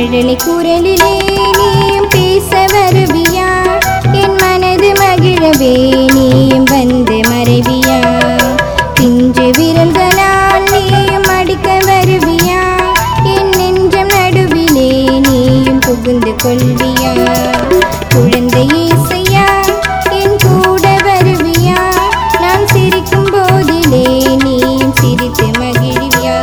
மழலை குரலிலே நீயும் பேச வருவியா என் மனது மகிழவே நீயும் வந்து மறைவியா பிஞ்சு விரல்களால் நீயும் அடிக்க வருவியா என் நெஞ்சம் நடுவிலே நீயும் புகுந்து கொள்வியா குழந்தை இசையா என் கூட வருவியா நான் சிரிக்கும் போதிலே நீயும் சிரித்து மகிழ்வியா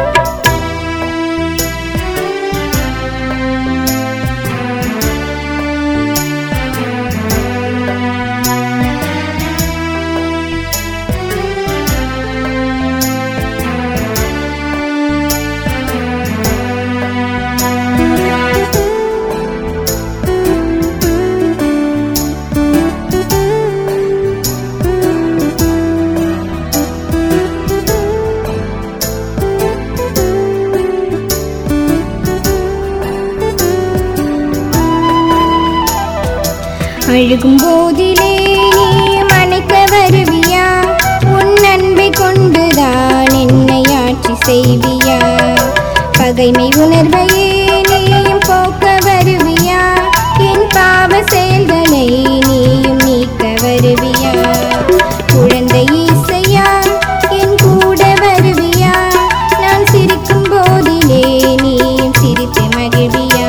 அழுகும் போதிலே நீ மனைக்க வருவியா உன் அன்பை கொண்டுதான் என்னை ஆட்சி செய்வியா பகைமை உணர்வையே நீயும் போக்க வருவியா என் பாவ செயல்களை நீயும் நீக்க வருவியா குழந்தை ஈசையா என் கூட வருவியா நான் சிரிக்கும் போதிலே நீயும் சிரித்து மகிழ்வியா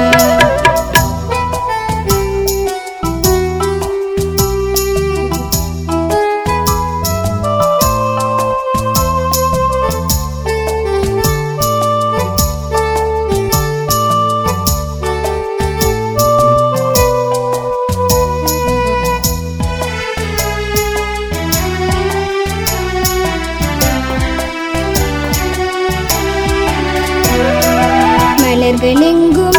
மலர்கள் எங்கும்